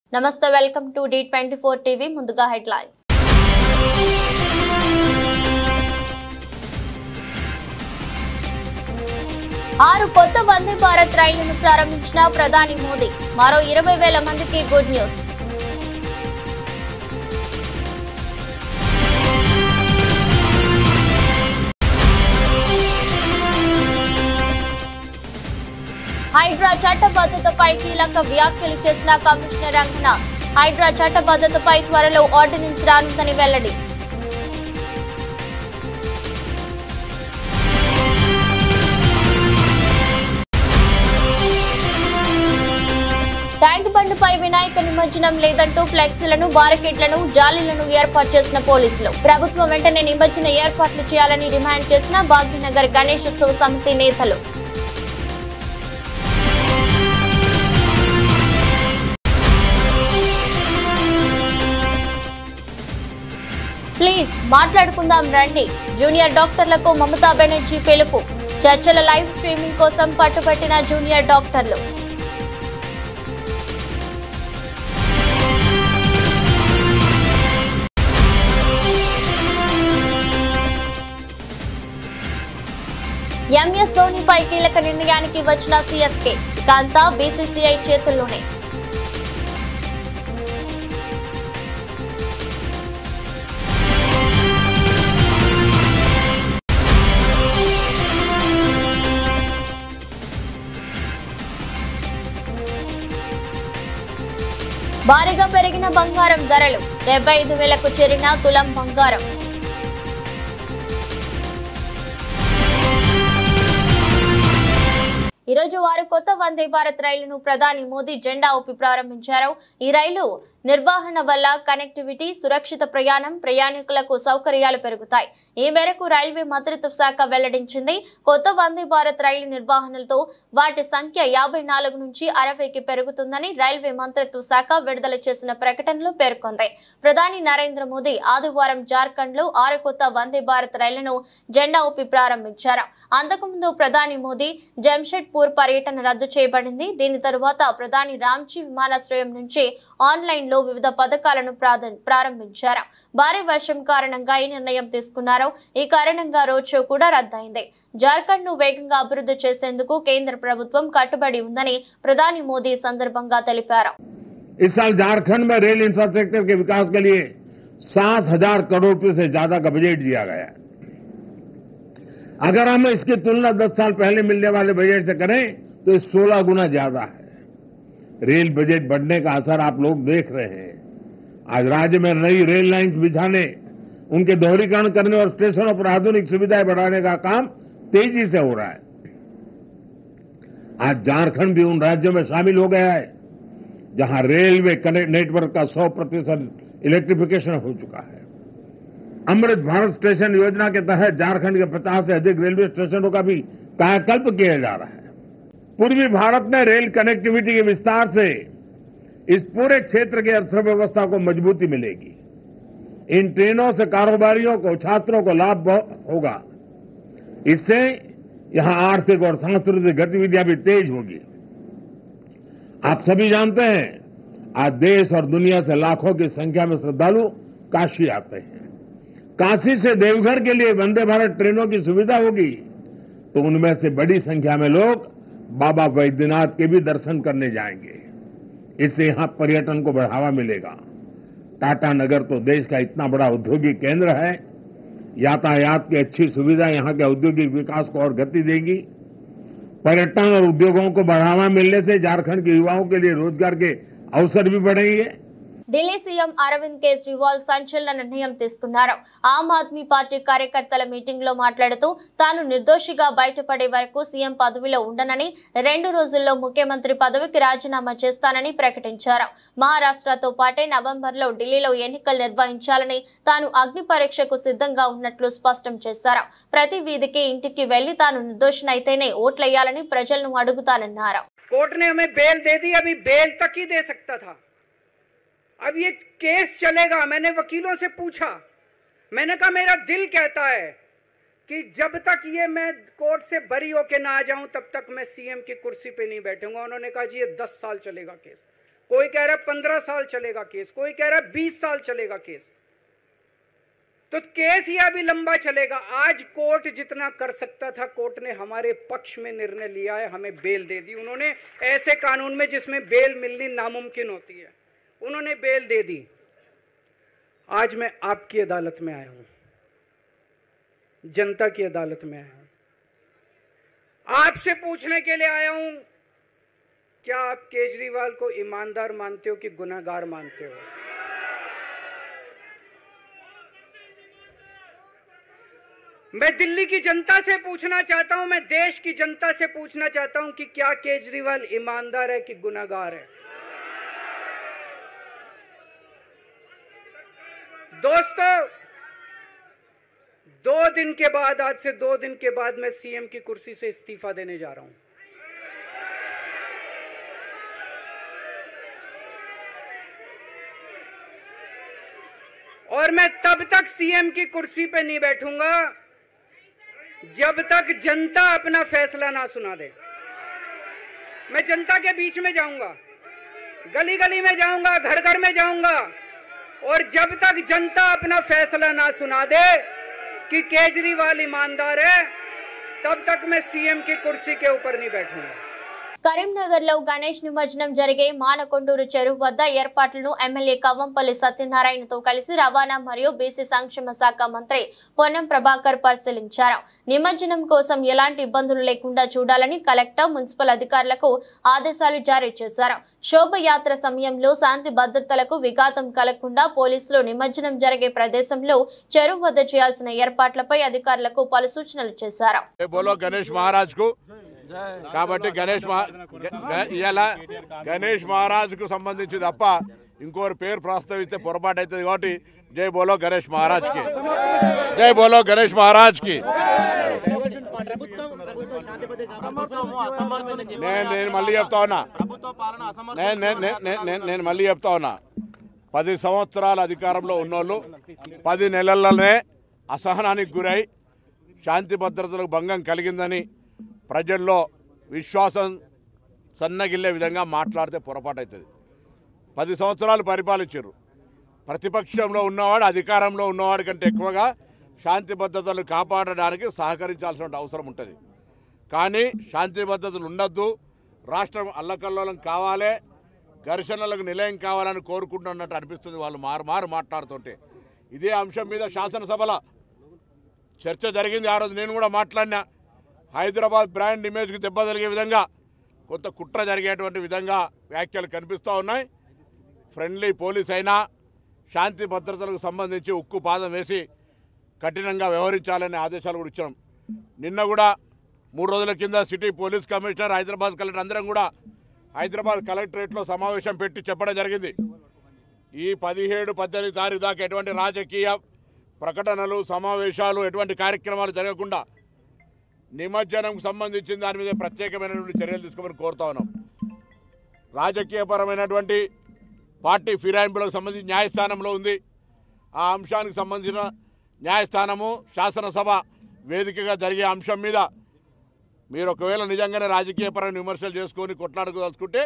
నమస్తే welcome to the twenty four TV ముందుగా headlines ఆరు కొత్త వందే భారత్ రైళ్లను ప్రారంభించిన ప్రధాని మోదీ మరో ఇరవై వేల మందికి గుడ్ న్యూస్ హైడ్రా చట్టబద్ధతపై కీలక వ్యాఖ్యలు చేసిన కమిషనర్ రంగన హైడ్రా చట్టబద్ధతపై త్వరలో ఆర్డినెన్స్ రానుందని వెల్లడి ట్యాంక్ బండ్పై వినాయక నిమజ్జనం లేదంటూ ఫ్లెక్సీలను బారికేడ్లను జాలీలను ఏర్పాటు చేసిన పోలీసులు ప్రభుత్వం వెంటనే నిమజ్జన ఏర్పాట్లు చేయాలని డిమాండ్ చేసిన భాగ్యనగర్ గణేశోత్సవ సమితి నేతలు ప్లీజ్ మాట్లాడుకుందాం రండి జూనియర్ డాక్టర్లకు మమతా బెనర్జీ పిలుపు చర్చల లైవ్ స్ట్రీమింగ్ కోసం పట్టుబట్టిన జూనియర్ డాక్టర్లు ఎంఎస్ ధోనిపై కీలక నిర్ణయానికి వచ్చిన సిఎస్కే ఇక అంతా బీసీసీఐ చేతుల్లోనే భారీగా పెరిగిన బంగారం ధరలు డెబ్బై ఐదు వేలకు చేరిన తులం బంగారం ఈ రోజు వారు కొత్త వందే భారత్ రైలును ప్రధాని మోదీ జెండా ఊపి ప్రారంభించారు ఈ రైలు నిర్వహణ వల్ల కనెక్టివిటీ సురక్షిత ప్రయాణం ప్రయాణికులకు సౌకర్యాలు పెరుగుతాయి ఈ మేరకు రైల్వే మంత్రిత్వ శాఖ వెల్లడించింది కొత్త వందే భారత్ రైలు నిర్వహణలతో వాటి సంఖ్య యాభై నాలుగు నుంచి అరవైకి పెరుగుతుందని రైల్వే మంత్రిత్వ శాఖ విడుదల చేసిన ప్రకటనలో పేర్కొంది ప్రధాని నరేంద్ర మోదీ ఆదివారం జార్ఖండ్ లో ఆరు కొత్త వందే భారత్ రైళ్లను జెండా ఊపి ప్రారంభించారు అంతకుముందు ప్రధాని మోదీ జంషెడ్పూర్ పర్యటన రద్దు చేయబడింది దీని తరువాత ప్రధాని రాంచీ విమానాశ్రయం నుంచి ఆన్లైన్ లో వివిధ పథకాలను ప్రాధ- ప్రారంభించారు భారీ వర్షం కారణంగా ఈ నిర్ణయం తీసుకున్నారు ఈ కారణంగా రోడ్ షో కూడా రద్దయింది జార్ఖండ్ ను వేగంగా అభివృద్ధి చేసేందుకు కేంద్ర ప్రభుత్వం కట్టుబడి ఉందని ప్రధాని మోదీ ఈ సందర్భంగా తెలిపారు इस साल झारखंड में रेल इंफ्रास्ट्रक्चर के विकास के लिए सात हजार करोड़ रुपए से ज्यादा का बजट दिया गया है अगर हम इसकी तुलना दस साल पहले मिलने वाले बजट से करें तो ये सोलह गुना ज्यादा है रेल बजट बढ़ने का असर आप लोग देख रहे हैं आज राज्य में नई रेल लाइन्स बिछाने उनके दोहरीकरण करने और स्टेशनों पर आधुनिक सुविधाएं बढ़ाने का काम तेजी से हो रहा है आज झारखंड भी उन राज्यों में शामिल हो गया है जहां रेलवे कनेक्ट नेटवर्क का 100 प्रतिशत इलेक्ट्रिफिकेशन हो चुका है अमृत भारत स्टेशन योजना के तहत झारखंड के 50 से अधिक रेलवे स्टेशनों का भी कायाकल्प किया जा रहा है पूर्वी भारत में रेल कनेक्टिविटी के विस्तार से इस पूरे क्षेत्र की अर्थव्यवस्था को मजबूती मिलेगी इन ट्रेनों से कारोबारियों को छात्रों को लाभ बहुत होगा इससे यहां आर्थिक और सांस्कृतिक गतिविधियां भी तेज होगी आप सभी जानते हैं आज देश और दुनिया से लाखों की संख्या में श्रद्धालु काशी आते हैं काशी से देवघर के लिए वंदे भारत ट्रेनों की सुविधा होगी तो उनमें से बड़ी संख्या में लोग बाबा वैद्यनाथ के भी दर्शन करने जाएंगे इससे यहां पर्यटन को बढ़ावा मिलेगा टाटा नगर तो देश का इतना बड़ा औद्योगिक केंद्र है यातायात की अच्छी सुविधा यहां के औद्योगिक विकास को और गति देगी पर्यटन और उद्योगों को बढ़ावा मिलने से झारखंड के युवाओं के लिए रोजगार के अवसर भी बढ़ेंगे ఢిల్లీ సీఎం అరవింద్ కేజ్రీవాల్ సంచలన నిర్ణయం తీసుకున్నారు ఆమ్ ఆద్మీ పార్టీ కార్యకర్తల మీటింగ్ లో మాట్లాడుతూ తాను నిర్దోషిగా బయటపడే వరకు సీఎం పదవిలో ఉండనని రెండు రోజుల్లో ముఖ్యమంత్రి పదవికి రాజీనామా చేస్తానని ప్రకటించారు మహారాష్ట్రతో పాటే నవంబర్ లో ఢిల్లీలో ఎన్నికలు నిర్వహించాలని తాను అగ్ని పరీక్షకు సిద్ధంగా ఉన్నట్లు స్పష్టం చేశారు ప్రతి వీధికి ఇంటికి వెళ్లి తాను నిర్దోషినైతేనే ఓట్లేయాలని ప్రజలను అడుగుతానన్నారు कोर्ट ने हमें बेल दे दी अभी बेल तक ही दे सकता था अब ये केस चलेगा मैंने वकीलों से पूछा मैंने कहा मेरा दिल कहता है कि जब तक ये मैं कोर्ट से बरी होके ना आ जाऊं तब तक मैं सीएम की कुर्सी पे नहीं बैठूंगा उन्होंने कहा जी ये दस साल चलेगा केस कोई कह रहा है पंद्रह साल चलेगा केस कोई कह रहा है बीस साल चलेगा केस तो केस ही अभी लंबा चलेगा आज कोर्ट जितना कर सकता था कोर्ट ने हमारे पक्ष में निर्णय लिया है हमें बेल दे दी उन्होंने ऐसे कानून में जिसमें बेल मिलनी नामुमकिन होती है उन्होंने बेल दे दी आज मैं आपकी अदालत में आया हूं जनता की अदालत में आया हूं आपसे पूछने के लिए आया हूं क्या आप केजरीवाल को ईमानदार मानते हो कि गुनाहगार मानते हो मैं दिल्ली की जनता से पूछना चाहता हूं मैं देश की जनता से पूछना चाहता हूं कि क्या केजरीवाल ईमानदार है कि गुनाहगार है दोस्तों दो दिन के बाद आज से दो दिन के बाद मैं सीएम की कुर्सी से इस्तीफा देने जा रहा हूं और मैं तब तक सीएम की कुर्सी पे नहीं बैठूंगा जब तक जनता अपना फैसला ना सुना दे मैं जनता के बीच में जाऊंगा गली गली में जाऊंगा घर घर में जाऊंगा और जब तक जनता अपना फैसला ना सुना दे कि केजरीवाल ईमानदार है तब तक मैं सीएम की कुर्सी के ऊपर नहीं बैठूंगा కరీంనగర్ లో గణేష్ నిమజ్జనం జరిగే మానకొండూరు చెరువు వద్ద ఏర్పాట్లను ఎమ్మెల్యే కవ్వంపల్లి సత్యనారాయణతో కలిసి రవాణా మరియు బీసీ సంక్షేమ శాఖ మంత్రి పొన్నం ప్రభాకర్ పరిశీలించారు నిమజ్జనం కోసం ఎలాంటి ఇబ్బందులు లేకుండా చూడాలని కలెక్టర్ మున్సిపల్ అధికారులకు ఆదేశాలు జారీ చేశారు శోభయాత్ర సమయంలో శాంతి భద్రతలకు విఘాతం కలగకుండా పోలీసులు నిమజ్జనం జరిగే ప్రదేశంలో చెరువు వద్ద చేయాల్సిన ఏర్పాట్లపై అధికారులకు పలు సూచనలు చేశారు ఏ బోలో గణేష్ మహారాజ్ కు కాబట్టి గణేష్ మహా- గ- గ- ఇవాళ గణేష్ మహారాజ్ కు సంబంధించి తప్ప ఇంకోరి పేరు ప్రస్తావిస్తే పొరపాటు అవుతుంది కాబట్టి జై బోలో గణేష్ మహారాజ్ కి జై బోలో గణేష్ మహారాజ్ కి నేను నేను మళ్ళీ చెప్తా ఉన్నా నేను నేను నేను- నేను- నేను- నేను మళ్ళీ చెప్తా ఉన్నా పది సంవత్సరాల అధికారంలో ఉన్నోళ్ళు పది నెలల్లోనే అసహనానికి గురై శాంతి భద్రతలకు భంగం కలిగిందని ప్రజల్లో విశ్వాసం సన్నగిల్లే విధంగా మాట్లాడితే పొరపాటు అవుతుంది పది సంవత్సరాలు పరిపాలించారు ప్రతిపక్షంలో ఉన్నవాడు అధికారంలో ఉన్నవాడి కంటే ఎక్కువగా శాంతి భద్రతలు కాపాడడానికి సహకరించాల్సిన అవసరం ఉంటుంది కానీ శాంతి భద్రతలు ఉండొద్దు రాష్ట్రం అల్లకల్లోలం కావాలి ఘర్షణలకు నిలయం కావాలని కోరుకుంటున్నట్టు అనిపిస్తుంది వాళ్ళు మారు మారు మాట్లాడుతుంటే ఇదే అంశం మీద శాసనసభలో చర్చ జరిగింది ఆ రోజు నేను కూడా మాట్లాడినా హైదరాబాద్ బ్రాండ్ ఇమేజ్కి దెబ్బ తగిలే విధంగా కొంత కుట్ర జరిగేటువంటి విధంగా వ్యాఖ్యలు కనిపిస్తూ ఉన్నాయి ఫ్రెండ్లీ పోలీస్ అయినా శాంతి భద్రతలకు సంబంధించి ఉక్కు పాదం వేసి కఠినంగా వ్యవహరించాలనే ఆదేశాలు కూడా ఇచ్చాం నిన్న కూడా మూడు రోజుల కింద city police commissioner Hyderabad collector అందరం కూడా హైదరాబాద్ కలెక్టరేట్లో సమావేశం పెట్టి చెప్పడం జరిగింది ఈ పదిహేడు పద్దెనిమిది తారీఖు దాకా ఎటువంటి రాజకీయ ప్రకటనలు సమావేశాలు ఎటువంటి కార్యక్రమాలు జరగకుండా నిమజ్జనంకు సంబంధించిన దాని మీద ప్రత్యేకమైనటువంటి చర్యలు తీసుకోమని కోరుతా ఉన్నాం రాజకీయపరమైనటువంటి పార్టీ ఫిరాయింపులకు సంబంధించి న్యాయస్థానంలో ఉంది ఆ అంశానికి సంబంధించిన న్యాయస్థానము శాసనసభ వేదికగా జరిగే అంశం మీద మీరు ఒకవేళ నిజంగానే రాజకీయపరమైన విమర్శలు చేసుకొని కొట్లాడుకోదలుచుకుంటే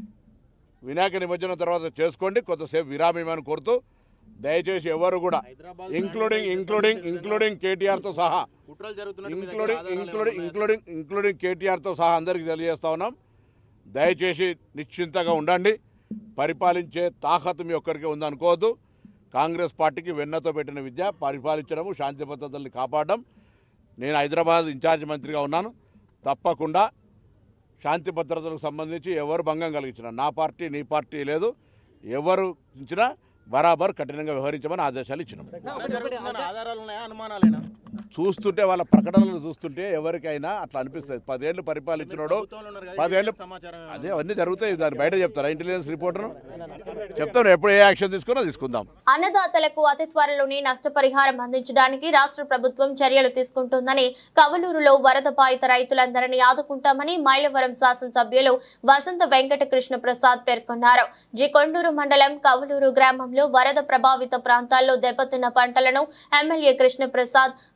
వినాయక నిమజ్జనం తర్వాత చేసుకోండి కొంతసేపు విరామమని కోరుతూ దయచేసి ఎవరు కూడా ఇంక్లూడింగ్ ఇంక్లూడింగ్ ఇంక్లూడింగ్ కేటీఆర్తో సహా కుట్రలు జరుగుతున్నట్టు మీ దగ్గర ఇంక్లూడింగ్ ఆధారాలు ఇంక్లూడింగ్ ఏమైనా ఇంక్లూడింగ్ ఇంక్లూడింగ్ కేటీఆర్తో సహా అందరికీ తెలియజేస్తా ఉన్నాం దయచేసి నిశ్చింతగా ఉండండి పరిపాలించే తాకత్ మీ ఒక్కరికి ఉందనుకోవద్దు కాంగ్రెస్ పార్టీకి వెన్నతో పెట్టిన విద్య పరిపాలించడము శాంతి భద్రతల్ని కాపాడడం నేను హైదరాబాద్ ఇన్ఛార్జ్ మంత్రిగా ఉన్నాను తప్పకుండా శాంతి భద్రతలకు సంబంధించి ఎవరు భంగం కలిగించినా నా పార్టీ నీ పార్టీ లేదు ఎవరు ఇచ్చినా బరాబర్ కఠినంగా వ్యవహరించమని ఆదేశాలు ఇచ్చినాం కుట్ర జరుగుతుందని ఆధారాలు ఉన్నాయా అనుమానాలేనా చూస్తుంటే వాళ్ళ ప్రకటనలు చూస్తుంటే ఎవరికైనా అట్లా అనిపిస్తుంది పదేళ్ళు పరిపాలించినోడు ప్రభుత్వంలో ఉన్నారు కదా, పదేళ్ళు ఇంటెలిజెన్స్ సమాచారం ఏమైనా అదే అవన్నీ జరుగుతాయి దాన్ని బయట చెప్తారా ఇంటెలిజెన్స్ రిపోర్టర్ను చెప్తాను ఎప్పుడు ఏ యాక్షన్ తీసుకున్నా తీసుకుందాం అన్నదాతలకు అతి త్వరలోనే నష్టపరిహారం అందించడానికి రాష్ట్ర ప్రభుత్వం చర్యలు తీసుకుంటుందని కవలూరులో వరద బాధిత రైతులందరినీ ఆదుకుంటామని మైలవరం శాసనసభ్యులు వసంత వెంకట కృష్ణ ప్రసాద్ పేర్కొన్నారు జి కొండూరు మండలం కవలూరు గ్రామంలో వరద ప్రభావిత ప్రాంతాల్లో దెబ్బతిన్న పంటలను ఎమ్మెల్యే కృష్ణ ప్రసాద్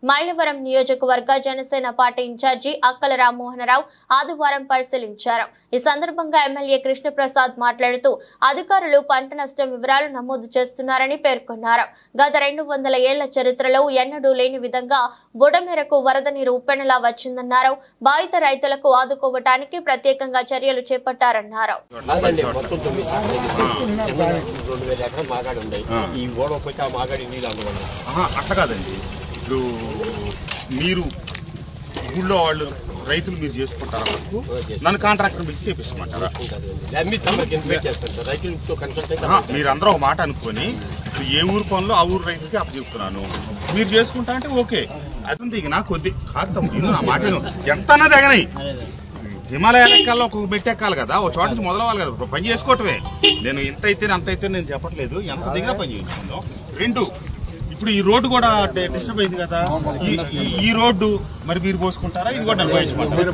మైలవరం నియోజకవర్గ జనసేన పార్టీ ఇన్ఛార్జి అక్కల రామ్మోహనరావు ఆదివారం పరిశీలించారు ఈ సందర్భంగా ఎమ్మెల్యే కృష్ణప్రసాద్ మాట్లాడుతూ అధికారులు పంట నష్టం వివరాలు నమోదు చేస్తున్నారని పేర్కొన్నారు గత రెండు వందల ఏళ్ల చరిత్రలో ఎన్నడూ లేని విధంగా బుడమేరకు వరద నీరు ఉప్పెనలా వచ్చిందన్నారు బాధిత రైతులకు ఆదుకోవటానికి ప్రత్యేకంగా చర్యలు చేపట్టారన్నారు కాదండి మొత్తం తొమ్మిది సార్లు కింద రెండు వేల ఎకరం మాగాడి ఉన్నాయి ఈ ఓడ పోతే ఆ మాగాడి నీళ్ళు అందువల్ల ఆహా, అట్లా కాదండి ఇప్పుడు మీరు ఊళ్ళో వాళ్ళు రైతులు మీరు చేసుకుంటారా వరకు నన్ను కాంట్రాక్టర్ పిలిచి చేపిస్తామంటారా అమ్మి తమకి ఇన్వైట్ చేస్తాను సార్ రైతులతో కన్సల్ట్ అయితే ఆహా, మీరందరూ ఒక మాట అనుకొని ఇప్పుడు ఏ ఊరు పనులు ఆ ఊరు రైతులకి అప్పచెప్తున్నాను మీరు చేసుకుంటా అంటే ఓకే అది ఉంది ఇక నాకు కొద్ది కాదు తమ్ముడు విను, నా మాట విను. ఎంత అన్నది ఎగనాయి హిమాలయాల ఎక్కాలో ఒక మెట్టెక్కాలి కదా ఓ చోట నుంచి మొదలవాలి కదా ఇప్పుడు పని చేసుకోవటమే నేను ఎంత అయితే అంత అయితే నేను చెప్పట్లేదు ఎంత దిగినా పని చేసుకుందాం రెండు ఇప్పుడు ఈ రోడ్డు కూడా డిస్టర్బ్ అయింది కదా ఈ- ఈ- ఈ రోడ్డు మరి మీరు పోసుకుంటారా ఇది కూడా నిర్వహించమంటారా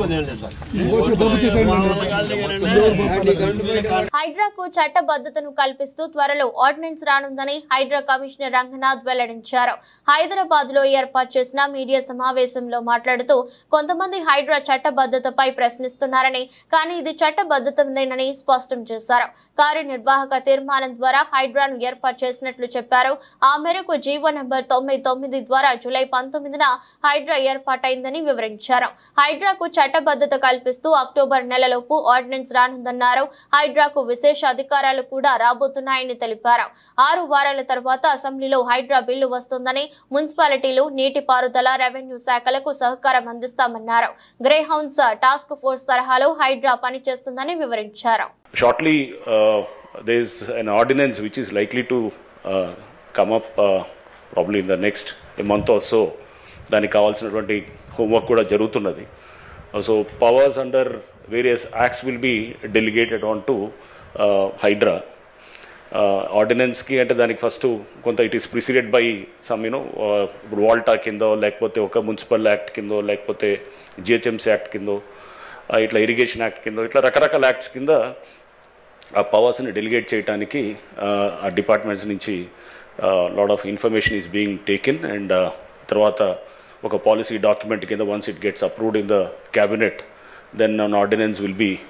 హైడ్రాకు చట్టబద్ధతను కల్పిస్తూ త్వరలో ఆర్డినెన్స్ రానుందని హైడ్రా కమిషనర్ రంగనాథ్ వెల్లడించారు హైదరాబాద్ లో ఏర్పాటు చేసిన మీడియా సమావేశంలో మాట్లాడుతూ కొంతమంది హైడ్రా చట్టబద్ధతపై ప్రశ్నిస్తున్నారని కానీ ఇది చట్టబద్ధతమేనని స్పష్టం చేశారు కార్యనిర్వాహక తీర్మానం ద్వారా హైడ్రాను ఏర్పాటు చేసినట్లు చెప్పారు ఆ మేరకు జీవో నంబర్ తొమ్మిది తొమ్మిది ద్వారా జూలై పంతొమ్మిదిన హైడ్రా ఏర్పాటైందని వివరించారు హైడ్రాకు చట్టబద్ధత కల్పిస్తూ అక్టోబర్ నెలలోపు ఆర్డినెన్స్ రానుందన్నారు హైడ్రాకు విశేష అధికారాలు కూడా రాబోతున్నాయని తెలిపారు ఆరు వారాల తర్వాత అసెంబ్లీలో హైడ్రా బిల్లు వస్తుందని మున్సిపాలిటీలు నీటిపారుదల రెవెన్యూ శాఖలకు సహకారం అందిస్తామన్నారు గ్రే హౌన్స్ టాస్క్ ఫోర్స్ తరహాలో హైడ్రా పనిచేస్తుందని వివరించారు shortly uh, there is an ordinance which is likely to uh, come up uh, probably in the next a month or so దానికి కావాల్సినటువంటి హోంవర్క్ కూడా జరుగుతున్నది so powers under various acts will be delegated on to HYDRAA ఆర్డినెన్స్కి అంటే దానికి first కొంత it is preceded by some you know ఇప్పుడు వాల్టా కిందో లేకపోతే ఒక మున్సిపల్ యాక్ట్ కిందో లేకపోతే జిహెచ్ఎంసీ యాక్ట్ కిందో ఆ, ఇట్లా ఇరిగేషన్ యాక్ట్ కిందో ఇట్లా రకరకాల యాక్ట్స్ కింద ఆ పవర్స్ని డెలిగేట్ చేయడానికి ఆ డిపార్ట్మెంట్స్ నుంచి lot of information is being taken and తర్వాత ఒక పాలసీ డాక్యుమెంట్ కింద once it gets approved in the cabinet then an ordinance will be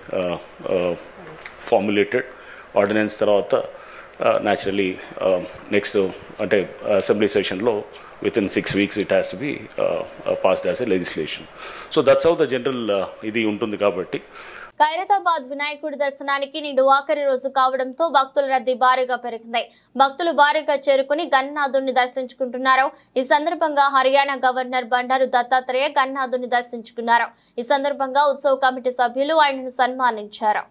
formulated ordinance తర్వాత న్యాచురలీ నెక్స్ట్ అంటే అసెంబ్లీ సెషన్లో within six weeks it has to be passed as a legislation so that's how the general ఇది ఉంటుంది కాబట్టి ఖైరతాబాద్ వినాయకుడి దర్శనానికి నేడు ఆఖరి రోజు కావడంతో భక్తుల రద్దీ భారీగా పెరిగింది భక్తులు భారీగా చేరుకుని గన్నాథుని దర్శించుకుంటున్నారు ఈ సందర్భంగా హర్యానా గవర్నర్ బండారు దత్తాత్రేయ గన్నాథుని దర్శించుకున్నారు ఈ సందర్భంగా ఉత్సవ కమిటీ సభ్యులు ఆయనను సన్మానించారు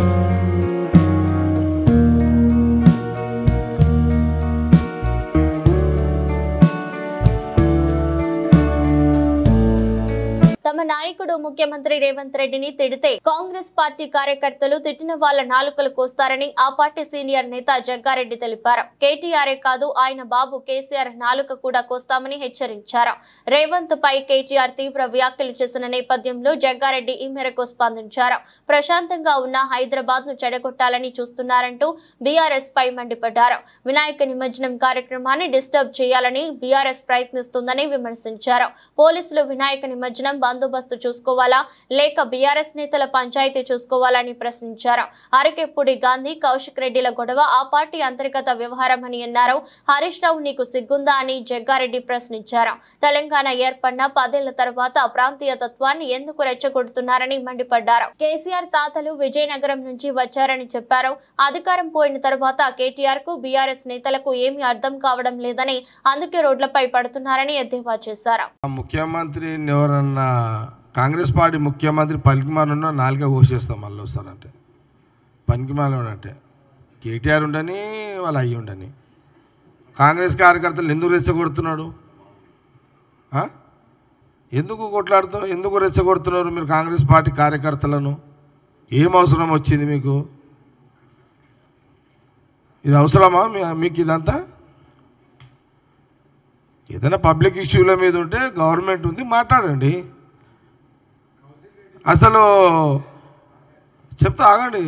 తమ నాయకుడు ముఖ్యమంత్రి రేవంత్ రెడ్డిని తిడితే కాంగ్రెస్ పార్టీ కార్యకర్తలు తిట్టిన వాళ్ళ నాలుకలు కోస్తారని ఆ పార్టీ సీనియర్ నేత జగ్గారెడ్డి తెలిపారు కేటీఆర్ఏ కాదు ఆయన బాబు కేసీఆర్ నాలుక కూడా కోస్తామని హెచ్చరించారు రేవంత్ పై కేటీఆర్ తీవ్ర వ్యాఖ్యలు చేసిన నేపథ్యంలో జగ్గారెడ్డి ఈ మేరకు స్పందించారు ప్రశాంతంగా ఉన్న హైదరాబాద్ ను చెడగొట్టాలని చూస్తున్నారంటూ బీఆర్ఎస్ పై మండిపడ్డారు వినాయక నిమజ్జనం కార్యక్రమాన్ని డిస్టర్బ్ చేయాలని బీఆర్ఎస్ ప్రయత్నిస్తుందని విమర్శించారు పోలీసులు వినాయక నిమజ్జనం బందోబస్తు చూసుకోవాలా లేక బీఆర్ఎస్ నేతల పంచాయతీ చూసుకోవాలని ప్రశ్నించారు అరకెప్పుడు గాంధీ కౌశిక్ రెడ్డిల గొడవ ఆ పార్టీ అంతర్గత వ్యవహారం అని అన్నారు హరీష్ రావు నీకు సిగ్గుందా అని జగ్గారెడ్డి ప్రశ్నించారు తెలంగాణ ఏర్పడిన పదేళ్ల తర్వాత ప్రాంతీయ తత్వాన్ని ఎందుకు రెచ్చగొడుతున్నారని మండిపడ్డారు కేసీఆర్ తాతలు విజయనగరం నుంచి వచ్చారని చెప్పారు అధికారం పోయిన తర్వాత కేటీఆర్ కు బీఆర్ఎస్ నేతలకు ఏమీ అర్థం కావడం లేదని అందుకే రోడ్లపై పడుతున్నారని ఎద్దేవా చేశారు ఆ ముఖ్యమంత్రిని ఎవరన్నా కాంగ్రెస్ పార్టీ ముఖ్యమంత్రి పనికిమానున్నా నాలుగే కోసేస్తాం మళ్ళీ వస్తారంటే పనికిమాల అంటే కేటీఆర్ ఉండని వాళ్ళు అయ్యి ఉండని కాంగ్రెస్ కార్యకర్తలు ఎందుకు రెచ్చగొడుతున్నాడు ఆ? ఎందుకు కొట్లాడుతున్నారు ఎందుకు రెచ్చగొడుతున్నారు మీరు కాంగ్రెస్ పార్టీ కార్యకర్తలను ఏం అవసరం వచ్చింది మీకు ఇది అవసరమా మీ- మీకు ఇదంతా ఏదైనా పబ్లిక్ ఇష్యూల మీద ఉంటే గవర్నమెంట్ ఉంది మాట్లాడండి అసలు చెప్తా ఆగండి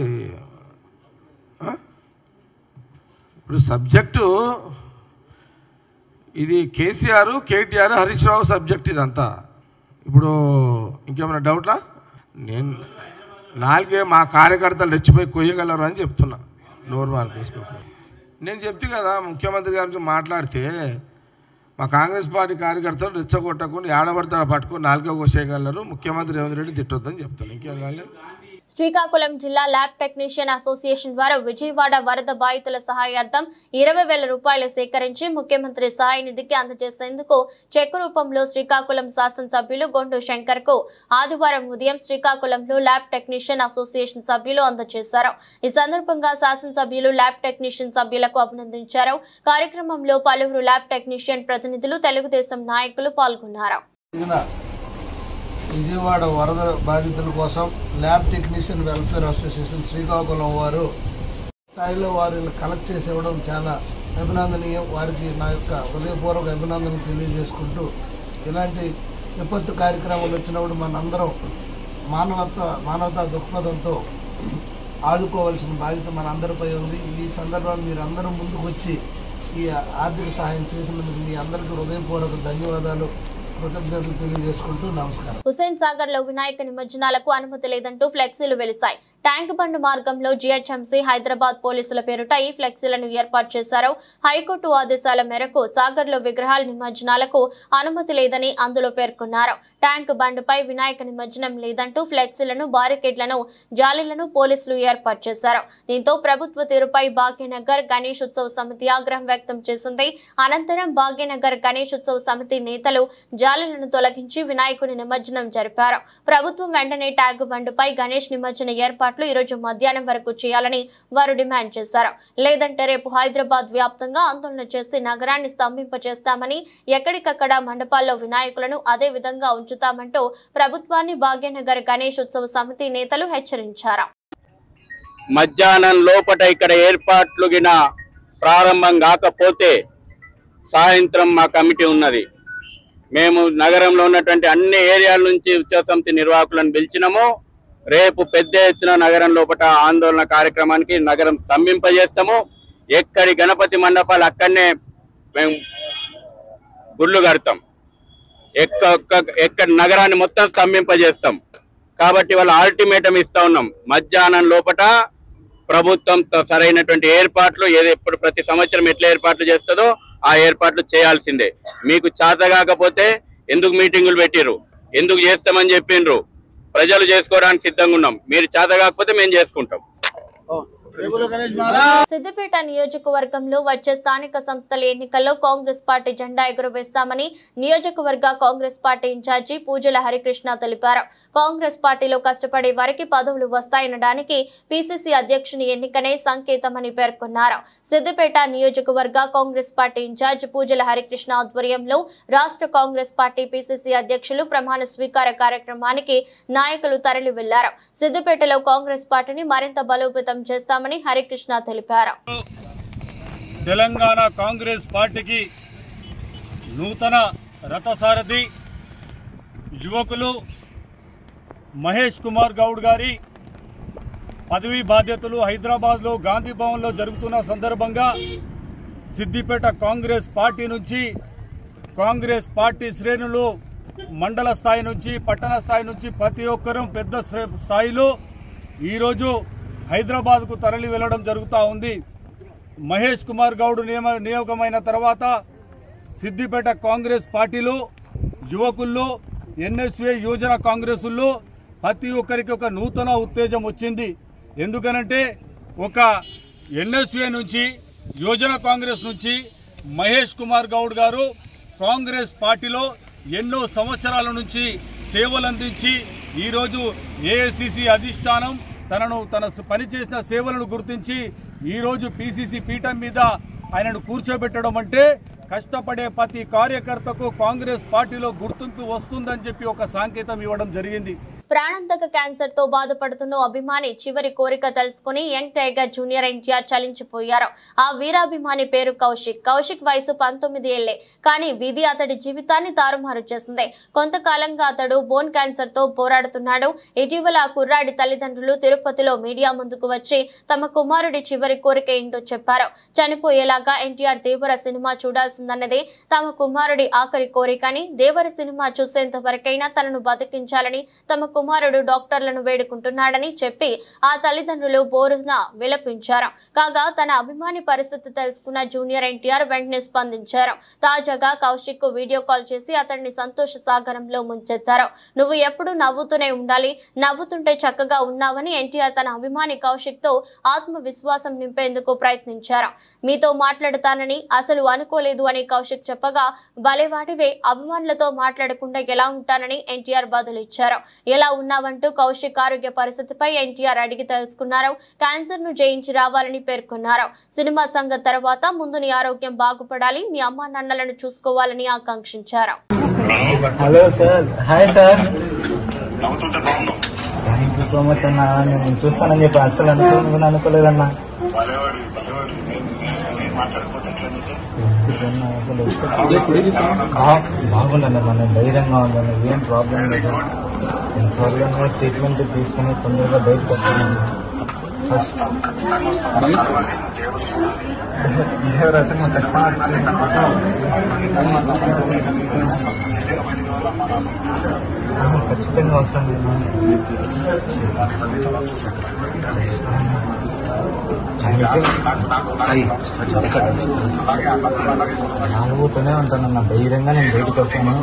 ఆ? ఇప్పుడు సబ్జెక్టు ఇది కేసీఆర్ కేటీఆర్ హరీష్ రావు సబ్జెక్ట్ ఇదంతా ఇప్పుడు ఇంకేమైనా డౌట్లా నేను నాలుగే మా కార్యకర్తలు రెచ్చిపోయి కొయ్యగలరు అని చెప్తున్నా నోరు మార్పేసుకోకపోయి నేను చెప్తే కదా ముఖ్యమంత్రి గారి గురించి మాట్లాడితే మా కాంగ్రెస్ పార్టీ కార్యకర్తలు రెచ్చగొట్టకుండా ఏడబడతాడు పట్టుకొని నాలుగో కోసేయగలరు ముఖ్యమంత్రి రేవంత్ రెడ్డి తిట్టొద్దని చెప్తాను ఇంకేం కాలేదు శ్రీకాకుళం జిల్లా ల్యాబ్ టెక్నీషియన్ అసోసియేషన్ వారు విజయవాడ వరద బాధితుల సహాయార్థం ఇరవై వేల రూపాయలు సేకరించి ముఖ్యమంత్రి సహాయ నిధికి అందజేసేందుకు చెక్కు రూపంలో శ్రీకాకుళం శాసనసభ్యులు గొండు శంకర్ కు ఆదివారం ఉదయం శ్రీకాకుళంలో ల్యాబ్ టెక్నీషియన్ అసోసియేషన్ సభ్యులు అందజేశారు ఈ సందర్భంగా శాసనసభ్యులు ల్యాబ్ టెక్నీషియన్ సభ్యులకు అభినందించారు కార్యక్రమంలో పలువురు ల్యాబ్ టెక్నీషియన్ ప్రతినిధులు తెలుగుదేశం నాయకులు పాల్గొన్నారు జరిగిన విజయవాడ వరద బాధితుల కోసం lab technician welfare association Srikakulam వారు స్థాయిలో వారిని కలెక్ట్ చేసి ఇవ్వడం చాలా అభినందనీయం వారికి నా యొక్క హృదయపూర్వక అభినందనలు తెలియజేసుకుంటూ ఇలాంటి విపత్తు కార్యక్రమాలు వచ్చినప్పుడు మనందరం మానవత్వ మానవతా దృక్పథంతో ఆదుకోవాల్సిన బాధ్యత మనందరిపై ఉంది ఈ సందర్భంలో మీరు అందరూ ముందుకు వచ్చి ఈ ఆర్థిక సహాయం చేసినందుకు మీ అందరికీ హృదయపూర్వక ధన్యవాదాలు కృతజ్ఞతలు తెలియజేసుకుంటూ నమస్కారం హుసేన్ సాగర్ లో వినాయక నిమజ్జనాలకు అనుమతి లేదంటూ ఫ్లెక్సీలు వెలిశాయి ట్యాంక్ బండ్ మార్గంలో జీహెచ్ఎంసీ హైదరాబాద్ పోలీసుల పేరుట ఈ ఫ్లెక్సీలను ఏర్పాటు చేశారు హైకోర్టు ఆదేశాల మేరకు సాగర్ లో విగ్రహాల నిమజ్జనాలకు అనుమతి లేదని అందులో పేర్కొన్నారు ట్యాంక్ బండ్ పై వినాయక నిమజ్జనం లేదంటూ ఫ్లెక్సీలను బారికేడ్లను జాలీలను పోలీసులు ఏర్పాటు చేశారు దీంతో ప్రభుత్వ తీరుపై భాగ్యనగర్ గణేష్ ఉత్సవ సమితి ఆగ్రహం వ్యక్తం చేసింది అనంతరం భాగ్యనగర్ గణేష్ ఉత్సవ సమితి నేతలు జాలీలను తొలగించి వినాయకుని నిమజ్జనం జరిపారు ప్రభుత్వం వెంటనే ట్యాగ్ బండ్పై గణేష్ నిమజ్జన ఏర్పాట్లు ఈ రోజు మధ్యాహ్నం వరకు చేయాలని వారు డిమాండ్ చేశారు లేదంటే రేపు హైదరాబాద్ వ్యాప్తంగా ఆందోళన చేసి నగరాన్ని స్తంభింపచేస్తామని ఎక్కడికక్కడ మండపాల్లో వినాయకులను అదే విధంగా ఉంచుతామంటూ ప్రభుత్వాన్ని భాగ్యనగర్ గణేష్ ఉత్సవ సమితి నేతలు హెచ్చరించారు మధ్యాహ్నం లోపట ఇక్కడ ఏర్పాట్లు గిన ప్రారంభం కాకపోతే సాయంత్రం మా కమిటీ ఉన్నది మేము నగరంలో ఉన్నటువంటి అన్ని ఏరియాల నుంచి ఉత్సవ సమితి నిర్వాహకులను పిలిచినాము రేపు పెద్ద ఎత్తున నగరం లోపల ఆందోళన కార్యక్రమానికి నగరం స్తంభింపజేస్తాము ఎక్కడి గణపతి మండపాలు అక్కడనే మేము గుళ్ళు కడతాం ఎక్క ఒక్క- ఎక్కడ నగరాన్ని మొత్తం స్తంభింపజేస్తాం కాబట్టి వాళ్ళ అల్టిమేటం ఇస్తా ఉన్నాం మధ్యాహ్నం లోపట ప్రభుత్వం త- సరైనటువంటి ఏర్పాట్లు ఏది ఎప్పుడు ప్రతి సంవత్సరం ఎట్లా ఏర్పాట్లు చేస్తుందో ఆ ఏర్పాట్లు చేయాల్సిందే మీకు చేత కాకపోతే ఎందుకు మీటింగులు పెట్టిర్రు ఎందుకు చేస్తామని చెప్పిండ్రు ప్రజలు చేసుకోవడానికి సిద్ధంగా ఉన్నాం మీరు చేత కాకపోతే మేము చేసుకుంటాం సిద్దిపేట నియోజకవర్గంలో వచ్చే స్థానిక సంస్థల ఎన్నికల్లో కాంగ్రెస్ పార్టీ జెండా ఎగురవేస్తామని నియోజకవర్గ కాంగ్రెస్ పార్టీ ఇన్ఛార్జి పూజల హరికృష్ణ తెలిపారు కాంగ్రెస్ పార్టీలో కష్టపడే వారికి పదవులు వస్తాయనడానికి పిసిసి అధ్యక్షుని ఎన్నికనే సంకేతమని పేర్కొన్నారు సిద్దిపేట నియోజకవర్గ కాంగ్రెస్ పార్టీ ఇన్ఛార్జ్ పూజల హరికృష్ణ ఆధ్వర్యంలో రాష్ట్ర కాంగ్రెస్ పార్టీ పిసిసి అధ్యక్షులు ప్రమాణ స్వీకార కార్యక్రమానికి నాయకులు తరలి వెళ్లారు సిద్దిపేటలో కాంగ్రెస్ పార్టీని మరింత బలోపేతం చేస్తామని హరికృష్ణ తెలిపారు తెలంగాణ కాంగ్రెస్ పార్టీకి నూతన రథసారథి యువకులు మహేష్ కుమార్ గౌడ్ గారి పదవీ బాధ్యతలు హైదరాబాద్లో గాంధీ భవన్లో జరుగుతున్న సందర్భంగా సిద్దిపేట కాంగ్రెస్ పార్టీ నుంచి కాంగ్రెస్ పార్టీ శ్రేణులు మండల స్థాయి నుంచి పట్టణ స్థాయి నుంచి ప్రతి ఒక్కరూ పెద్ద శ్రే- స్థాయిలో ఈరోజు హైదరాబాద్కు తరలి వెళ్లడం జరుగుతూ ఉంది మహేష్ కుమార్ గౌడ్ నియమ నియోగమైన తర్వాత సిద్దిపేట కాంగ్రెస్ పార్టీలో యువకుల్లో ఎన్ఎస్ఏ యువజన కాంగ్రెసుల్లో ప్రతి ఒక్కరికి ఒక నూతన ఉత్తేజం వచ్చింది ఎందుకనంటే ఒక ఎన్ఎస్ఏ నుంచి యువజన కాంగ్రెస్ నుంచి మహేష్ కుమార్ గౌడ్ గారు కాంగ్రెస్ పార్టీలో ఎన్నో సంవత్సరాల నుంచి సేవలు అందించి ఈరోజు ఏఐసిసి అధిష్టానం తనను తన పనిచేసిన సేవలను గుర్తించి ఈరోజు పిసిసి పీఠం మీద ఆయనను కూర్చోబెట్టడం అంటే కష్టపడే ప్రతి కార్యకర్తకు కాంగ్రెస్ పార్టీలో గుర్తింపు వస్తుందని చెప్పి ఒక సంకేతం ఇవ్వడం జరిగింది ప్రాణాంతక క్యాన్సర్ తో బాధపడుతున్న అభిమాని చివరి కోరిక తెలుసుకుని యంగ్ టైగర్ జూనియర్ ఎన్టీఆర్ చలించిపోయారు ఆ వీరాభిమాని పేరు కౌశిక్ కౌశిక్ వయసు పంతొమ్మిది ఏళ్లే కానీ విధి అతడి జీవితాన్ని తారుమారు చేసింది కొంతకాలంగా అతడు బోన్ క్యాన్సర్ తో పోరాడుతున్నాడు ఇటీవల ఆ కుర్రాడి తల్లిదండ్రులు తిరుపతిలో మీడియా ముందుకు వచ్చి తమ కుమారుడి చివరి కోరిక ఏంటో చెప్పారు చనిపోయేలాగా ఎన్టీఆర్ దేవర సినిమా చూడాల్సిందన్నదే తమ కుమారుడి ఆఖరి కోరికని దేవర సినిమా చూసేంత వరకైనా తనను బతికించాలని తమ కుమారుడు డాక్టర్లను వేడుకుంటున్నాడని చెప్పి ఆ తల్లిదండ్రులు బోరున విలపించారు కాగా తన అభిమాని పరిస్థితి తెలుసుకున్న జూనియర్ ఎన్టీఆర్ వెంటనే స్పందించారు తాజాగా కౌశిక్ కు వీడియో కాల్ చేసి అతన్ని సంతోష సాగరంలో ముంచెత్తారు నువ్వు ఎప్పుడు నవ్వుతూనే ఉండాలి నవ్వుతుంటే చక్కగా ఉన్నావని ఎన్టీఆర్ తన అభిమాని కౌశిక్ తో ఆత్మవిశ్వాసం నింపేందుకు ప్రయత్నించారు మీతో మాట్లాడతానని అసలు అనుకోలేదు అని కౌశిక్ చెప్పగా భలేవాడివే అభిమానులతో మాట్లాడకుండా ఎలా ఉంటానని ఎన్టీఆర్ బదులిచ్చారు ఎలా ఉన్నావంటూ కౌశిక్ ఆరోగ్య పరిస్థితిపై ఎన్టీఆర్ అడిగి తెలుసుకున్నారు క్యాన్సర్ ను జయించి రావాలని పేర్కొన్నారు సినిమా సంగతి తర్వాత ముందు నీ ఆరోగ్యం బాగుపడాలి మీ అమ్మా నాన్నలను చూసుకోవాలని ఆకాంక్షించారు hello sir hi sir thank you so much అన్న నేను చూస్తానని చెప్పి అస్సలు అనుకో అనుకోలేదన్నా అన్న, అసలు బా- బాగుందన్న మన ధైర్యంగా ఉందన్న ఏం ప్రాబ్లం లేదు నేను త్వరగా ట్రీట్మెంట్ తీసుకుని తొందరగా బయటకు వస్తాను ఫస్ట్ ఎవరు అసలు కష్టం ఖచ్చితంగా వస్తాను నాలుగుతూనే ఉంటానన్న ధైర్యంగా నేను బయటకు వస్తాను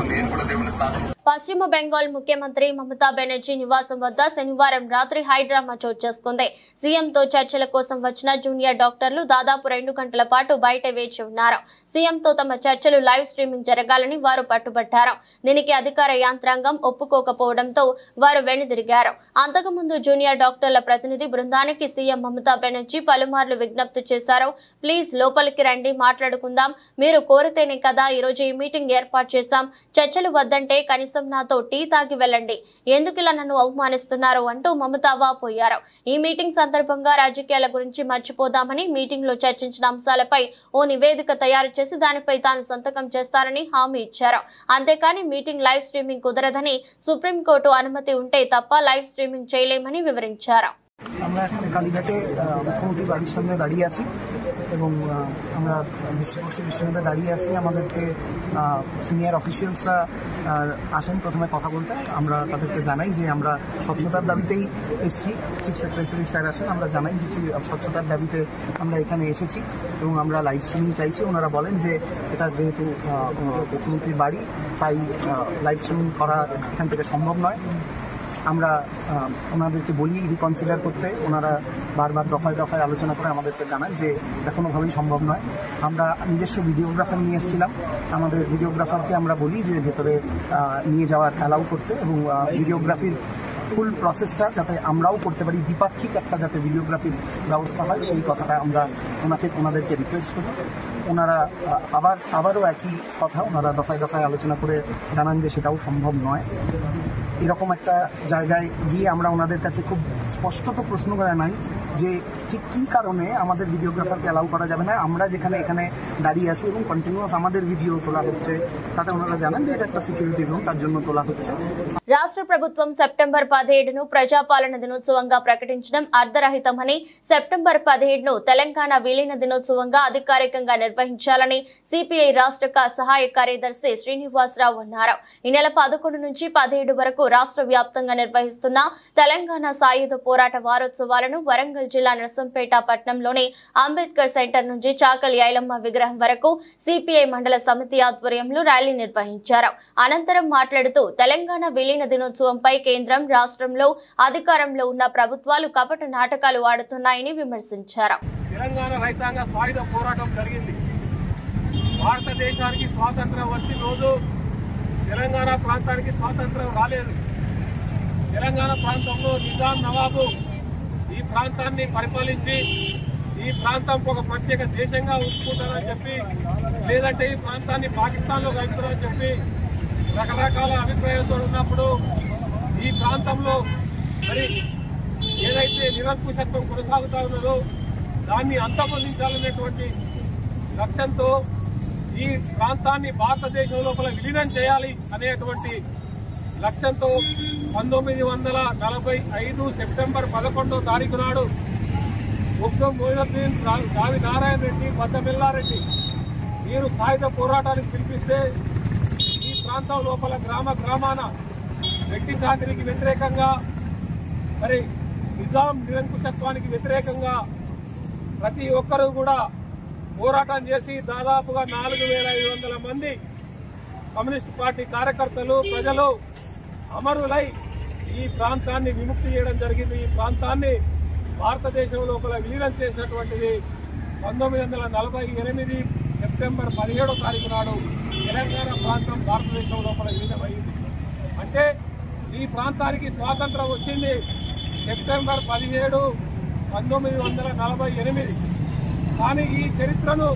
పశ్చిమ బెంగాల్ ముఖ్యమంత్రి మమతా బెనర్జీ నివాసం వద్ద శనివారం రాత్రి హైడ్రామా చోటు చేసుకుంది సీఎంతో చర్చల కోసం వచ్చిన జూనియర్ డాక్టర్లు దాదాపు రెండు గంటల పాటు బయట వేచి ఉన్నారు సీఎంతో తమ చర్చలు లైవ్ స్ట్రీమింగ్ జరగాలని వారు పట్టుబట్టారు దీనికి అధికార యాంత్రాంగం ఒప్పుకోకపోవడంతో వారు వెనుదిరిగారు అంతకుముందు జూనియర్ డాక్టర్ల ప్రతినిధి బృందానికి సీఎం మమతా బెనర్జీ పలుమార్లు విజ్ఞప్తి చేశారు ప్లీజ్ లోపలికి రండి మాట్లాడుకుందాం మీరు కోరితేనే కదా ఈరోజు ఈ మీటింగ్ ఏర్పాటు చేశాం చర్చలు వద్దంటే కనీసం నాతో టీ తాగి వెళ్ళండి ఎందుకు ఇలా నన్ను అవమానిస్తున్నారు అంటూ మమతా వాపోయారు ఈ మీటింగ్ సందర్భంగా రాజకీయాల గురించి మర్చిపోదామని మీటింగ్ లో చర్చించిన అంశాలపై ఓ నివేదిక తయారు చేసి దానిపై తాను సంతకం చేస్తానని హామీ ఇచ్చారు అంతేకాని మీటింగ్ లైవ్ స్ట్రీమింగ్ కుదరదని সুপ্রিমকোর্టు অনুমতি ఉంటే తప్ప లైవ్ স্ট্রিমিং చేయలేమని వివరించారు আমরা এখন কালীঘাটে আহ, মুখ্যমন্ত্রী বাড়ির সামনে দাঁড়িয়ে আছি এবং আহ, আমরা বিশ্বকর্ষী বিশ্ববিদ্যালয়ে দাঁড়িয়ে আছি আমাদেরকে সিনিয়র অফিসিয়ালসরা আসেন প্রথমে কথা বলতে আমরা তাদেরকে জানাই যে আমরা স্বচ্ছতার দাবিতেই এসেছি চিফ সেক্রেটারি স্যার আসেন আমরা জানাই যে চি- স্বচ্ছতার দাবিতে আমরা এখানে এসেছি এবং আমরা লাইভ স্ট্রিমিং চাইছি ওনারা বলেন যে এটা যেহেতু আহ, মুখ্যমন্ত্রীর বাড়ি তাই লাইভ স্ট্রিমিং করা এখান থেকে সম্ভব নয় আমরা আহ, ওনাদেরকে বলি রিকনসিডার করতে ওনারা বারবার দফায় দফায় আলোচনা করে আমাদেরকে জানান যে এটা কোনোভাবেই সম্ভব নয় আমরা নিজস্ব ভিডিওগ্রাফার নিয়ে এসেছিলাম আমাদের ভিডিওগ্রাফারকে আমরা বলি যে ভেতরে আহ, নিয়ে যাওয়ার অ্যালাউ করতে এবং ভিডিওগ্রাফির ফুল প্রসেসটা যাতে আমরাও করতে পারি দ্বিপাক্ষিক একটা যাতে ভিডিওগ্রাফির ব্যবস্থা হয় সেই কথাটা আমরা ওনাকে ওনাদেরকে রিকোয়েস্ট করি ওনারা আহ, আবার আবারও একই কথা ওনারা দফায় দফায় আলোচনা করে জানান যে সেটাও সম্ভব নয় এরকম একটা জায়গায় গিয়ে আমরা ওনাদের কাছে খুব স্পষ্টত প্রশ্ন করে নাই যে ঠিক কী কারণে আমাদের ভিডিওগ্রাফারকে অ্যালাউ করা যাবে না আমরা যেখানে এখানে দাঁড়িয়ে আছি এবং কন্টিনিউয়াস আমাদের ভিডিও তোলা হচ্ছে তাতে ওনারা জানান যে এটা একটা সিকিউরিটি জোন তার জন্য তোলা হচ্ছে రాష్ట్ర ప్రభుత్వం సెప్టెంబర్ పదిహేడును ప్రజాపాలన దినోత్సవంగా ప్రకటించడం అర్ధరహితమని సెప్టెంబర్ పదిహేడును తెలంగాణ విలీన దినోత్సవంగా అధికారికంగా నిర్వహించాలని సిపిఐ రాష్ట్ర క- సహాయ కార్యదర్శి శ్రీనివాసరావు అన్నారు ఈ నెల పదకొండు నుంచి పదిహేడు వరకు రాష్ట్ర వ్యాప్తంగా నిర్వహిస్తున్న తెలంగాణ సాయుధ పోరాట వారోత్సవాలను వరంగల్ జిల్లా నరసంపేట పట్టణంలోని అంబేద్కర్ సెంటర్ నుంచి చాకలి ఐలమ్మ విగ్రహం వరకు సిపిఐ మండల సమితి ఆధ్వర్యంలో ర్యాలీ నిర్వహించారు అనంతరం మాట్లాడుతూ తెలంగాణ విలీన దినోత్సవంపై కేంద్రం రాష్ట్రంలో అధికారంలో ఉన్న ప్రభుత్వాలు కపట నాటకాలు ఆడుతున్నాయని విమర్శించారు తెలంగాణ రైతాంగ సాయుధ పోరాటం జరిగింది భారతదేశానికి స్వాతంత్రం వచ్చిన రోజు తెలంగాణ ప్రాంతానికి స్వాతంత్రం రాలేదు తెలంగాణ ప్రాంతంలో నిజాం నవాబు ఈ ప్రాంతాన్ని పరిపాలించి ఈ ప్రాంతం ఒక ప్రత్యేక దేశంగా ఉంచుకుంటారని చెప్పి లేదంటే ఈ ప్రాంతాన్ని పాకిస్తాన్లో కలుపుతారని చెప్పి రకరకాల అభిప్రాయాలతో ఉన్నప్పుడు ఈ ప్రాంతంలో మరి ఏదైతే నిరంకుశత్వం కొనసాగుతా ఉన్నదో దాన్ని అంతమొందించాలనేటువంటి లక్ష్యంతో ఈ ప్రాంతాన్ని భారతదేశం లోపల విలీనం చేయాలి అనేటువంటి లక్ష్యంతో పంతొమ్మిది వందల నలభై ఐదు సెప్టెంబర్ పదకొండో తారీఖు నాడు ఉగ్గం మోయినుద్దీన్ రా- రావి నారాయణ రెడ్డి బద్దమిల్లారెడ్డి వీరు సాయుధ పోరాటానికి పిలిపిస్తే ఈ ప్రాంతం లోపల గ్రామ గ్రామాన వెట్టి చాకరికి వ్యతిరేకంగా మరి నిజాం నిరంకుశత్వానికి వ్యతిరేకంగా ప్రతి ఒక్కరూ కూడా పోరాటం చేసి దాదాపుగా నాలుగు వేల ఐదు వందల మంది కమ్యూనిస్ట్ పార్టీ కార్యకర్తలు ప్రజలు అమరులై ఈ ప్రాంతాన్ని విముక్తి చేయడం జరిగింది ఈ ప్రాంతాన్ని భారతదేశం లోపల విలీనం చేసినటువంటిది పంతొమ్మిది వందల నలభై ఎనిమిది సెప్టెంబర్ పదిహేడో తారీఖు నాడు తెలంగాణ ప్రాంతం భారతదేశం లోపల విలీనమైంది అంటే ఈ ప్రాంతానికి స్వాతంత్రం వచ్చింది సెప్టెంబర్ పదిహేడు పంతొమ్మిది వందల నలభై ఎనిమిది కానీ ఈ చరిత్రను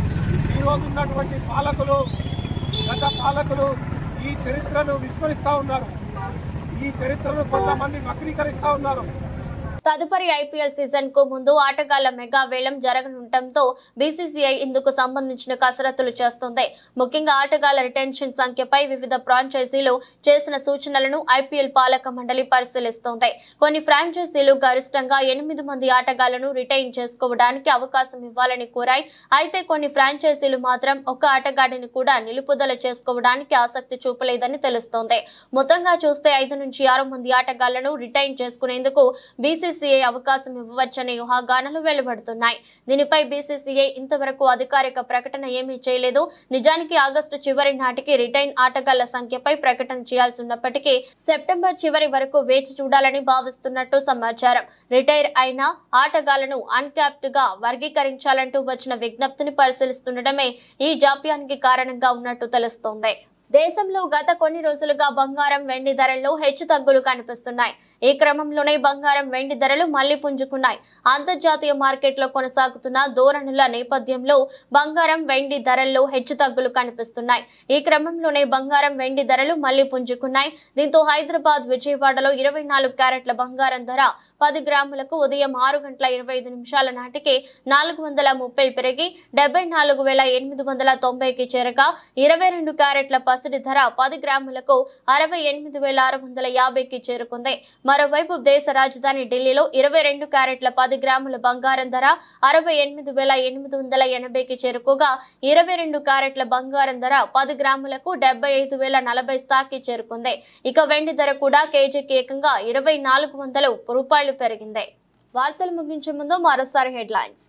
ఈ రోజు ఉన్నటువంటి పాలకులు గత పాలకులు ఈ చరిత్రను విస్మరిస్తా ఉన్నారు ఈ చరిత్రను కొంతమంది వక్రీకరిస్తా ఉన్నారు తదుపరి ఐపీఎల్ సీజన్ కు ముందు ఆటగాళ్ల మెగా వేలం జరగనుండటంతో బీసీసీఐ ఇందుకు సంబంధించిన కసరత్తులు చేస్తుంది ముఖ్యంగా ఆటగాళ్ల రిటెన్షన్ సంఖ్యపై వివిధ ఫ్రాంచైజీలు చేసిన సూచనలను ఐపీఎల్ పాలక మండలి పరిశీలిస్తోంది కొన్ని ఫ్రాంచైజీలు గరిష్టంగా ఎనిమిది మంది ఆటగాళ్లను రిటైన్ చేసుకోవడానికి అవకాశం ఇవ్వాలని కోరాయి అయితే కొన్ని ఫ్రాంచైజీలు మాత్రం ఒక ఆటగాడిని కూడా నిలుపుదల చేసుకోవడానికి ఆసక్తి చూపలేదని తెలుస్తోంది మొత్తంగా చూస్తే ఐదు నుంచి ఆరు మంది ఆటగాళ్లను రిటైన్ చేసుకునేందుకు బీసీసీఐ అవకాశం ఇవ్వవచ్చనే ఊహాగానాలు వెలువడుతున్నాయి దీనిపై బీసీసీఐ ఇంతవరకు అధికారిక ప్రకటన ఏమీ చేయలేదు నిజానికి ఆగస్టు చివరి నాటికి రిటైన్ ఆటగాళ్ల సంఖ్యపై ప్రకటన చేయాల్సి ఉన్నప్పటికీ సెప్టెంబర్ చివరి వరకు వేచి చూడాలని భావిస్తున్నట్టు సమాచారం రిటైర్ అయిన ఆటగాళ్లను అన్క్యాప్డ్ గా వర్గీకరించాలంటూ వచ్చిన విజ్ఞప్తిని పరిశీలిస్తుండటమే ఈ జాప్యానికి కారణంగా ఉన్నట్టు తెలుస్తోంది దేశంలో గత కొన్ని రోజులుగా బంగారం వెండి ధరల్లో హెచ్చు తగ్గులు కనిపిస్తున్నాయి ఈ క్రమంలోనే బంగారం వెండి ధరలు మళ్లీ పుంజుకున్నాయి అంతర్జాతీయ మార్కెట్లో కొనసాగుతున్న ధోరణుల నేపథ్యంలో బంగారం వెండి ధరల్లో హెచ్చు తగ్గులు కనిపిస్తున్నాయి ఈ క్రమంలోనే బంగారం వెండి ధరలు మళ్లీ పుంజుకున్నాయి దీంతో హైదరాబాద్ విజయవాడలో ఇరవై నాలుగు క్యారెట్ల బంగారం ధర పది గ్రాములకు ఉదయం ఆరు గంటల ఇరవై ఐదు నిమిషాల నాటికి నాలుగు వందల ముప్పై పెరిగి డెబ్బై నాలుగు వేల ఎనిమిది వందల తొంభైకి చేరగా ఇరవై రెండు క్యారెట్ల పసిడి ధర పది గ్రాములకు అరవై ఎనిమిది వేల ఆరు వందల యాభైకి చేరుకుంది మరోవైపు దేశ రాజధాని ఢిల్లీలో ఇరవై రెండు క్యారెట్ల పది గ్రాముల బంగారం ధర అరవై ఎనిమిది వేల ఎనిమిది వందల ఎనభైకి చేరుకోగా ఇరవై రెండు క్యారెట్ల బంగారం ధర పది గ్రాములకు డెబ్బై ఐదు వేల నలభై స్థాయికి చేరుకుంది ఇక వెండి ధర కూడా కేజీకి ఏకంగా ఇరవై నాలుగు వందల రూపాయలు పెరిగింది వార్తలు ముగించే ముందు మరోసారి హెడ్లైన్స్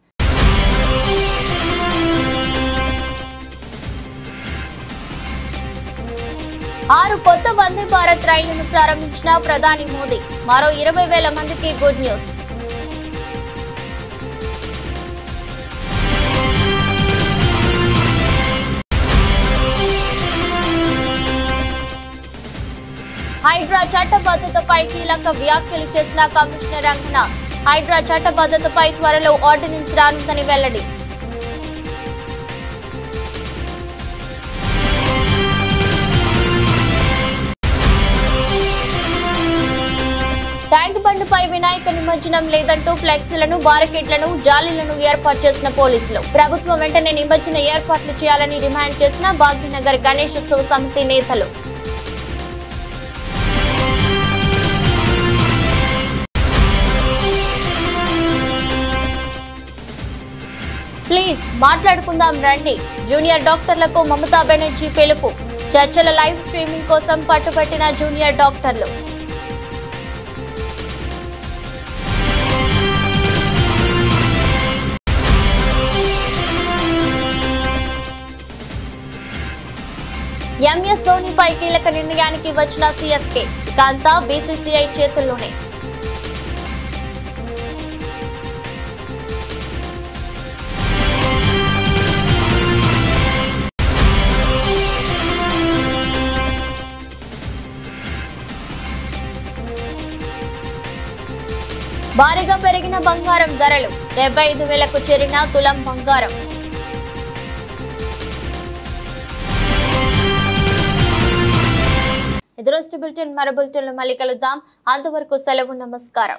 ఆరు కొత్త వందే భారత్ రైళ్లను ప్రారంభించిన ప్రధాని మోదీ మరో ఇరవై వేల మందికి గుడ్ న్యూస్ హైడ్రా చట్టబద్ధతపై కీలక వ్యాఖ్యలు చేసిన కమిషనర్ రంగనాథ్ హైడ్రా చట్టబద్ధతపై త్వరలో ఆర్డినెన్స్ రానుందని వెల్లడి ట్యాంక్ బండ్పై వినాయక నిమజ్జనం లేదంటూ ఫ్లెక్సీలను బారికేడ్లను జాలీలను ఏర్పాటు చేసిన పోలీసులు ప్రభుత్వం వెంటనే నిమజ్జన ఏర్పాట్లు చేయాలని డిమాండ్ చేసిన భాగ్యనగర్ గణేశోత్సవ సమితి నేతలు ప్లీజ్ మాట్లాడుకుందాం రండి జూనియర్ డాక్టర్లకు మమతా బెనర్జీ పిలుపు చర్చల లైవ్ స్ట్రీమింగ్ కోసం పట్టుబట్టిన జూనియర్ డాక్టర్లు ఎంఎస్ ధోనిపై కీలక నిర్ణయానికి వచ్చిన సిఎస్కే ఇక అంతా బీసీసీఐ చేతుల్లోనే భారీగా పెరిగిన బంగారం ధరలు డెబ్బై ఐదు వేలకు చేరిన తులం బంగారం ఎదురోజు బులెటిన్ మరో బులెటిన్లో మళ్ళీ కలుద్దాం అంతవరకు సెలవు నమస్కారం